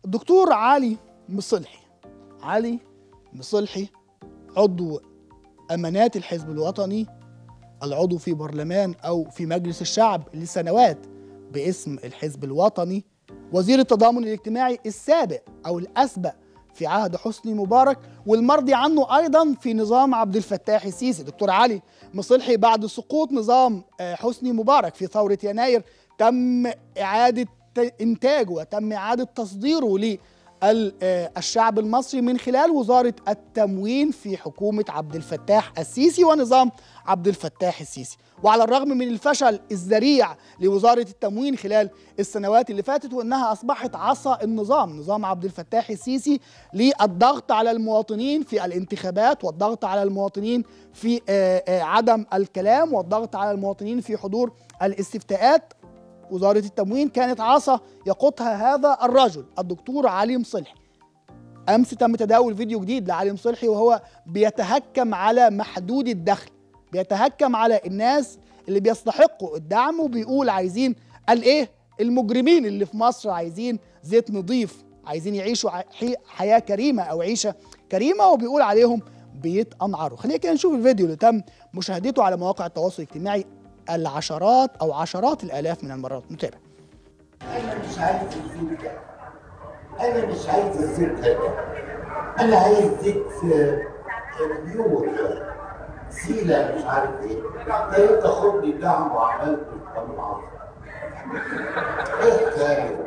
الدكتور علي مصلحي علي مصلحي عضو امانات الحزب الوطني العضو في برلمان او في مجلس الشعب لسنوات باسم الحزب الوطني وزير التضامن الاجتماعي السابق او الاسبق في عهد حسني مبارك والمرضي عنه ايضا في نظام عبد الفتاح السيسي دكتور علي مصلحي بعد سقوط نظام آه، حسني مبارك في ثوره يناير تم اعاده ت- انتاجه وتم اعاده تصديره للشعب المصري من خلال وزاره التموين في حكومه عبد الفتاح السيسي ونظام عبد الفتاح السيسي وعلى الرغم من الفشل الذريع لوزاره التموين خلال السنوات اللي فاتت وانها اصبحت عصا النظام نظام عبد الفتاح السيسي للضغط على المواطنين في الانتخابات والضغط على المواطنين في آه، آه، عدم الكلام والضغط على المواطنين في حضور الاستفتاءات وزاره التموين كانت عصا يقودها هذا الرجل الدكتور علي مصلحي امس تم تداول فيديو جديد لعلي مصلحي وهو بيتهكم على محدود الدخل بيتهكم على الناس اللي بيستحقوا الدعم وبيقول عايزين قال ايه المجرمين اللي في مصر عايزين زيت نظيف عايزين يعيشوا ع- حي- حياه كريمه او عيشه كريمه وبيقول عليهم بيتأنعروا خلينا كده نشوف الفيديو اللي تم مشاهدته على مواقع التواصل الاجتماعي العشرات او عشرات الالاف من المرات نتابع انا مش عايز الزيت ده انا مش عايز الزيت ده انا عايز زيت آه، آه، بيور سيلة مش عارف ايه ده انت خد لي دعم وعملت القانون العظيم ايه حكايه؟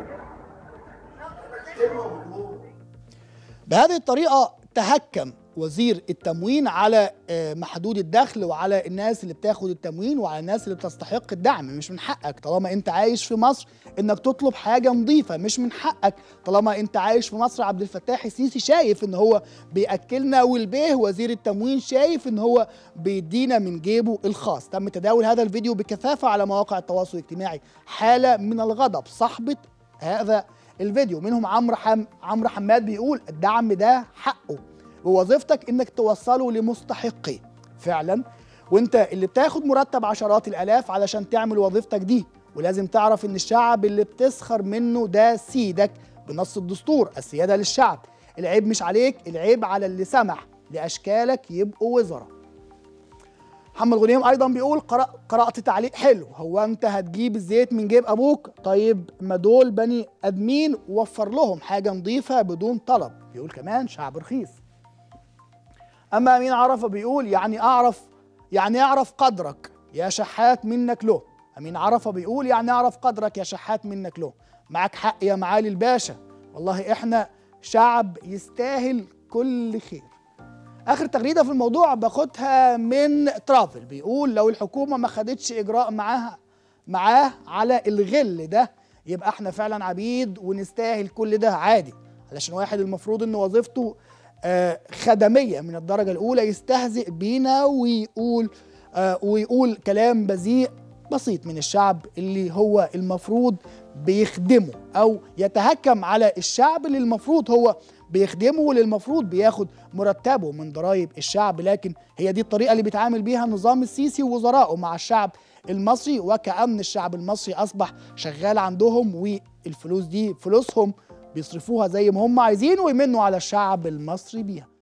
ايه الموضوع؟ بهذه الطريقة تهكم وزير التموين على آه، محدود الدخل وعلى الناس اللي بتاخد التموين وعلى الناس اللي بتستحق الدعم مش من حقك طالما انت عايش في مصر انك تطلب حاجة نظيفة مش من حقك طالما انت عايش في مصر عبد الفتاح السيسي شايف ان هو بيأكلنا والبيه وزير التموين شايف ان هو بيدينا من جيبه الخاص تم تداول هذا الفيديو بكثافة على مواقع التواصل الاجتماعي حالة من الغضب صاحبة هذا الفيديو منهم عمرو حم... عمرو حماد بيقول الدعم ده حقه ووظيفتك انك توصله لمستحقيه فعلا وانت اللي بتاخد مرتب عشرات الالاف علشان تعمل وظيفتك دي ولازم تعرف ان الشعب اللي بتسخر منه ده سيدك بنص الدستور السياده للشعب العيب مش عليك العيب على اللي سمح لاشكالك يبقوا وزراء محمد غنيم ايضا بيقول قرأ قرات تعليق حلو هو انت هتجيب الزيت من جيب ابوك طيب ما دول بني ادمين وفر لهم حاجه نظيفه بدون طلب بيقول كمان شعب رخيص اما امين عرفه بيقول يعني اعرف يعني اعرف قدرك يا شحات منك له امين عرفه بيقول يعني اعرف قدرك يا شحات منك له معك حق يا معالي الباشا والله احنا شعب يستاهل كل خير اخر تغريده في الموضوع باخدها من ترافل بيقول لو الحكومه ما خدتش اجراء معاها معاه على الغل ده يبقى احنا فعلا عبيد ونستاهل كل ده عادي علشان واحد المفروض ان وظيفته آه، خدميه من الدرجه الاولى يستهزئ بينا ويقول آه، ويقول كلام بذيء بسيط من الشعب اللي هو المفروض بيخدمه او يتهكم على الشعب اللي المفروض هو بيخدمه واللي المفروض بياخد مرتبه من ضرائب الشعب لكن هي دي الطريقه اللي بيتعامل بيها النظام السيسي ووزرائه مع الشعب المصري وكأن الشعب المصري اصبح شغال عندهم والفلوس دي فلوسهم بيصرفوها زي ما هم عايزين ويمنوا على الشعب المصري بيها